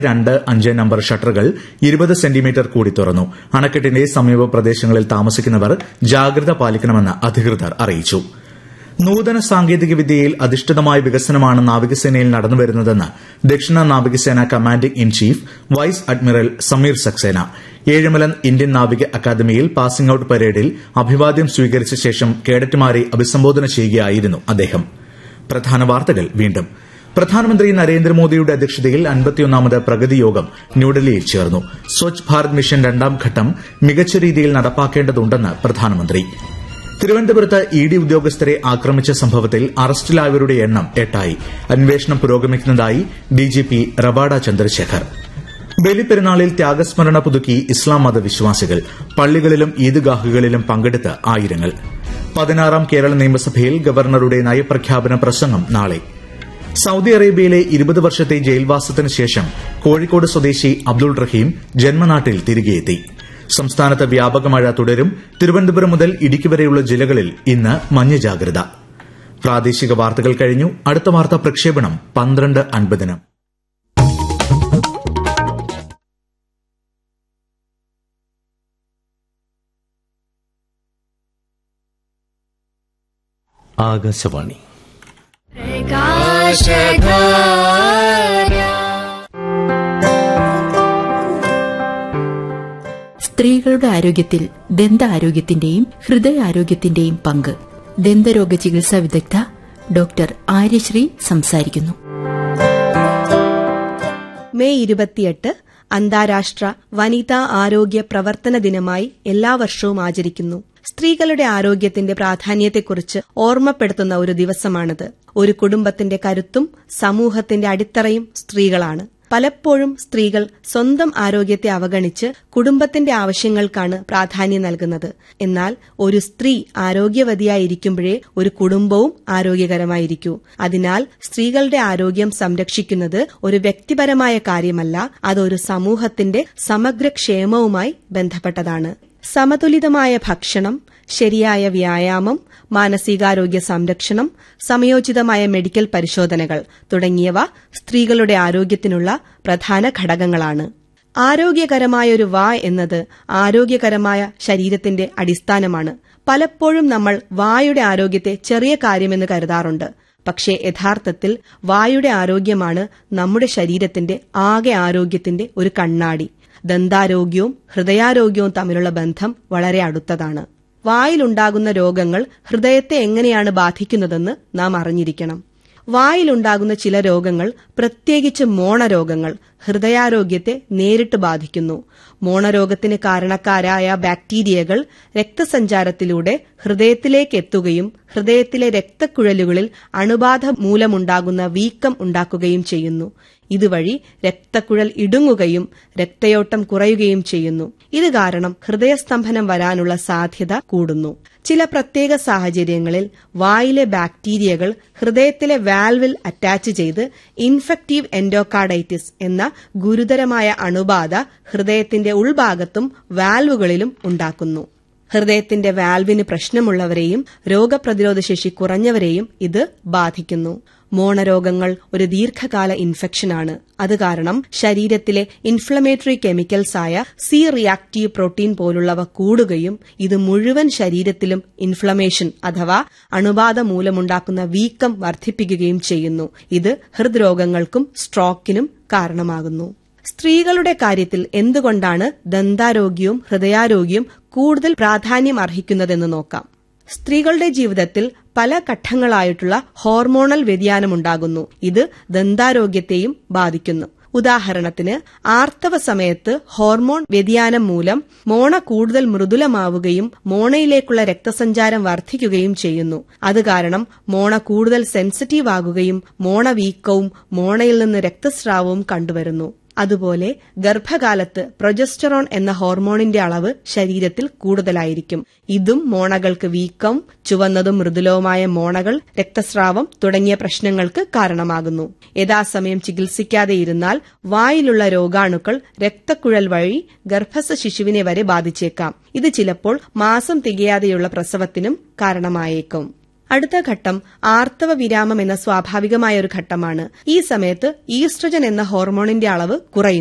രണ്ട് അഞ്ച് നമ്പർ ഷട്ടറുകൾ ഇരുപത് സെന്റിമീറ്റർ കൂടി തുറന്നു അണക്കെട്ടിന്റെ സമീപ പ്രദേശങ്ങളിൽ താമസിക്കുന്നവർ ജാഗ്രത പാലിക്കണമെന്ന് അധികൃതർ അറിയിച്ചു നൂതന സാങ്കേതിക വിദ്യയിൽ അധിഷ്ഠിതമായ വികസനമാണ് നാവികസേനയിൽ നടന്നുവരുന്നതെന്ന് ദക്ഷിണ നാവികസേന commanding in chief vice admiral Sameer Saxena ഏഴിമലൻ ഇന്ത്യൻ നാവിക അക്കാദമിയിൽ പാസിംഗ് ഔട്ട് പരേഡിൽ അഭിവാദ്യം സ്വീകരിച്ച ശേഷം കേഡറ്റുമാരെ അഭിസംബോധന ചെയ്യുകയായിരുന്നു അദ്ദേഹം പ്രധാന വാർത്തകൾ വീണ്ടും പ്രധാനമന്ത്രി നരേന്ദ്രമോദിയുടെ അധ്യക്ഷതയിൽ അൻപത്തിയൊന്നാമത് പ്രഗതി യോഗം ന്യൂഡൽഹിയിൽ ചേർന്നു സ്വച്ഛ് ഭാരത് മിഷൻ രണ്ടാം ഘട്ടം മികച്ച രീതിയിൽ നടപ്പാക്കേണ്ടതുണ്ടെന്ന് പ്രധാനമന്ത്രി തിരുവനന്തപുരത്ത് ഇ ഡി ഉദ്യോഗസ്ഥരെ ആക്രമിച്ച സംഭവത്തിൽ അറസ്റ്റിലായവരുടെ എണ്ണം എട്ടായി അന്വേഷണം പുരോഗമിക്കുന്നതായി ഡിജിപി റബാഡ ചന്ദ്രശേഖർ ബലിപ്പെരുന്നാളിൽ ത്യാഗസ്മരണ പുതുക്കി ഇസ്ലാം മത വിശ്വാസികൾ പള്ളികളിലും ഈദ്ഗാഹുകളിലും പങ്കെടുത്ത് ആയിരങ്ങൾ പതിനാറാം കേരള നിയമസഭയിൽ ഗവർണറുടെ നയപ്രഖ്യാപന പ്രസംഗം നാളെ സൌദി അറേബ്യയിലെ ഇരുപത് വർഷത്തെ ജയിൽവാസത്തിന് ശേഷം കോഴിക്കോട് സ്വദേശി അബ്ദുൾ റഹീം ജന്മനാട്ടിൽ തിരികെയെത്തി സംസ്ഥാനത്ത് വ്യാപക മഴ തുടരും തിരുവനന്തപുരം മുതൽ ഇടുക്കി വരെയുള്ള ജില്ലകളിൽ ഇന്ന് മഞ്ഞ ജാഗ്രത പ്രാദേശിക വാർത്തകൾ കഴിഞ്ഞു അടുത്ത വാർത്താ പ്രക്ഷേപണം പന്ത്രണ്ട് അൻപതിന് ആകാശവാണി സ്ത്രീകളുടെ ആരോഗ്യത്തിൽ ദന്താരോഗ്യത്തിന്റെയും ഹൃദയാരോഗ്യത്തിന്റെയും പങ്ക് ദന്തരോഗ ചികിത്സാ വിദഗ്ധ ഡോക്ടർ ആര്യശ്രീ സംസാരിക്കുന്നു മെയ് ഇരുപത്തിയെട്ട് അന്താരാഷ്ട്ര വനിതാ ആരോഗ്യ പ്രവർത്തന ദിനമായി എല്ലാ വർഷവും ആചരിക്കുന്നു സ്ത്രീകളുടെ ആരോഗ്യത്തിന്റെ പ്രാധാന്യത്തെക്കുറിച്ച് ഓർമ്മപ്പെടുത്തുന്ന ഒരു ദിവസമാണിത് ഒരു കുടുംബത്തിന്റെ കരുത്തും സമൂഹത്തിന്റെ അടിത്തറയും സ്ത്രീകളാണ് പലപ്പോഴും സ്ത്രീകൾ സ്വന്തം ആരോഗ്യത്തെ അവഗണിച്ച് കുടുംബത്തിന്റെ ആവശ്യങ്ങൾക്കാണ് പ്രാധാന്യം നൽകുന്നത് എന്നാൽ ഒരു സ്ത്രീ ആരോഗ്യവതിയായിരിക്കുമ്പോഴേ ഒരു കുടുംബവും ആരോഗ്യകരമായിരിക്കൂ അതിനാൽ സ്ത്രീകളുടെ ആരോഗ്യം സംരക്ഷിക്കുന്നത് ഒരു വ്യക്തിപരമായ കാര്യമല്ല അതൊരു സമൂഹത്തിന്റെ സമഗ്ര ക്ഷേമവുമായി ബന്ധപ്പെട്ടതാണ് സമതുലിതമായ ഭക്ഷണം ശരിയായ വ്യായാമം മാനസികാരോഗ്യ സംരക്ഷണം സമയോചിതമായ മെഡിക്കൽ പരിശോധനകൾ തുടങ്ങിയവ സ്ത്രീകളുടെ ആരോഗ്യത്തിനുള്ള പ്രധാന ഘടകങ്ങളാണ് ആരോഗ്യകരമായ ഒരു വാ എന്നത് ആരോഗ്യകരമായ ശരീരത്തിന്റെ അടിസ്ഥാനമാണ് പലപ്പോഴും നമ്മൾ വായുടെ ആരോഗ്യത്തെ ചെറിയ കാര്യമെന്ന് കരുതാറുണ്ട് പക്ഷേ യഥാർത്ഥത്തിൽ വായുടെ ആരോഗ്യമാണ് നമ്മുടെ ശരീരത്തിന്റെ ആകെ ആരോഗ്യത്തിന്റെ ഒരു കണ്ണാടി ദന്താരോഗ്യവും ഹൃദയാരോഗ്യവും തമ്മിലുള്ള ബന്ധം വളരെ അടുത്തതാണ് വായിലുണ്ടാകുന്ന രോഗങ്ങൾ ഹൃദയത്തെ എങ്ങനെയാണ് ബാധിക്കുന്നതെന്ന് നാം അറിഞ്ഞിരിക്കണം വായിലുണ്ടാകുന്ന ചില രോഗങ്ങൾ പ്രത്യേകിച്ച് മോണരോഗങ്ങൾ ഹൃദയാരോഗ്യത്തെ നേരിട്ട് ബാധിക്കുന്നു മോണരോഗത്തിന് കാരണക്കാരായ ബാക്ടീരിയകൾ രക്തസഞ്ചാരത്തിലൂടെ ഹൃദയത്തിലേക്ക് എത്തുകയും ഹൃദയത്തിലെ രക്തക്കുഴലുകളിൽ അണുബാധ മൂലമുണ്ടാകുന്ന വീക്കം ഉണ്ടാക്കുകയും ചെയ്യുന്നു ഇതുവഴി രക്തക്കുഴൽ ഇടുങ്ങുകയും രക്തയോട്ടം കുറയുകയും ചെയ്യുന്നു ഇത് കാരണം ഹൃദയസ്തംഭനം വരാനുള്ള സാധ്യത കൂടുന്നു ചില പ്രത്യേക സാഹചര്യങ്ങളിൽ വായിലെ ബാക്ടീരിയകൾ ഹൃദയത്തിലെ വാൽവിൽ അറ്റാച്ച് ചെയ്ത് ഇൻഫെക്റ്റീവ് എൻഡോകാർഡൈറ്റിസ് എന്ന ഗുരുതരമായ അണുബാധ ഹൃദയത്തിന്റെ ഉൾഭാഗത്തും വാൽവുകളിലും ഉണ്ടാക്കുന്നു ഹൃദയത്തിന്റെ വാൽവിന് പ്രശ്നമുള്ളവരെയും രോഗപ്രതിരോധ ശേഷി കുറഞ്ഞവരെയും ഇത് ബാധിക്കുന്നു മോണരോഗങ്ങൾ ഒരു ദീർഘകാല ഇൻഫെക്ഷനാണ് അത് കാരണം ശരീരത്തിലെ ഇൻഫ്ലമേറ്ററി കെമിക്കൽസ് ആയ സി റിയാക്റ്റീവ് പ്രോട്ടീൻ പോലുള്ളവ കൂടുകയും ഇത് മുഴുവൻ ശരീരത്തിലും ഇൻഫ്ലമേഷൻ അഥവാ അണുബാധ മൂലമുണ്ടാക്കുന്ന വീക്കം വർദ്ധിപ്പിക്കുകയും ചെയ്യുന്നു ഇത് ഹൃദ്രോഗങ്ങൾക്കും സ്ട്രോക്കിനും കാരണമാകുന്നു സ്ത്രീകളുടെ കാര്യത്തിൽ എന്തുകൊണ്ടാണ് ദന്താരോഗ്യവും ഹൃദയാരോഗ്യവും കൂടുതൽ പ്രാധാന്യം അർഹിക്കുന്നതെന്ന് നോക്കാം സ്ത്രീകളുടെ ജീവിതത്തിൽ പല ഘട്ടങ്ങളായിട്ടുള്ള ഹോർമോണൽ വ്യതിയാനമുണ്ടാകുന്നു ഇത് ദന്താരോഗ്യത്തെയും ബാധിക്കുന്നു ഉദാഹരണത്തിന് ആർത്തവ സമയത്ത് ഹോർമോൺ വ്യതിയാനം മൂലം മോണ കൂടുതൽ മൃദുലമാവുകയും മോണയിലേക്കുള്ള രക്തസഞ്ചാരം വർദ്ധിക്കുകയും ചെയ്യുന്നു അത് കാരണം മോണ കൂടുതൽ സെൻസിറ്റീവ് ആകുകയും മോണ വീക്കവും മോണയിൽ നിന്ന് രക്തസ്രാവവും കണ്ടുവരുന്നു അതുപോലെ ഗർഭകാലത്ത് പ്രൊജസ്റ്ററോൺ എന്ന ഹോർമോണിന്റെ അളവ് ശരീരത്തിൽ കൂടുതലായിരിക്കും ഇതും മോണകൾക്ക് വീക്കം ചുവന്നതും മൃദുലവുമായ മോണകൾ രക്തസ്രാവം തുടങ്ങിയ പ്രശ്നങ്ങൾക്ക് കാരണമാകുന്നു യഥാസമയം ചികിത്സിക്കാതെ ഇരുന്നാൽ വായിലുള്ള രോഗാണുക്കൾ രക്തക്കുഴൽ വഴി ഗർഭസ്ഥ ശിശുവിനെ വരെ ബാധിച്ചേക്കാം ഇത് ചിലപ്പോൾ മാസം തികയാതെയുള്ള പ്രസവത്തിനും കാരണമായേക്കും അടുത്ത ഘട്ടം ആർത്തവ വിരാമം എന്ന സ്വാഭാവികമായ ഒരു ഘട്ടമാണ് ഈ സമയത്ത് ഈസ്ട്രജൻ എന്ന ഹോർമോണിന്റെ അളവ് കുറയുന്നു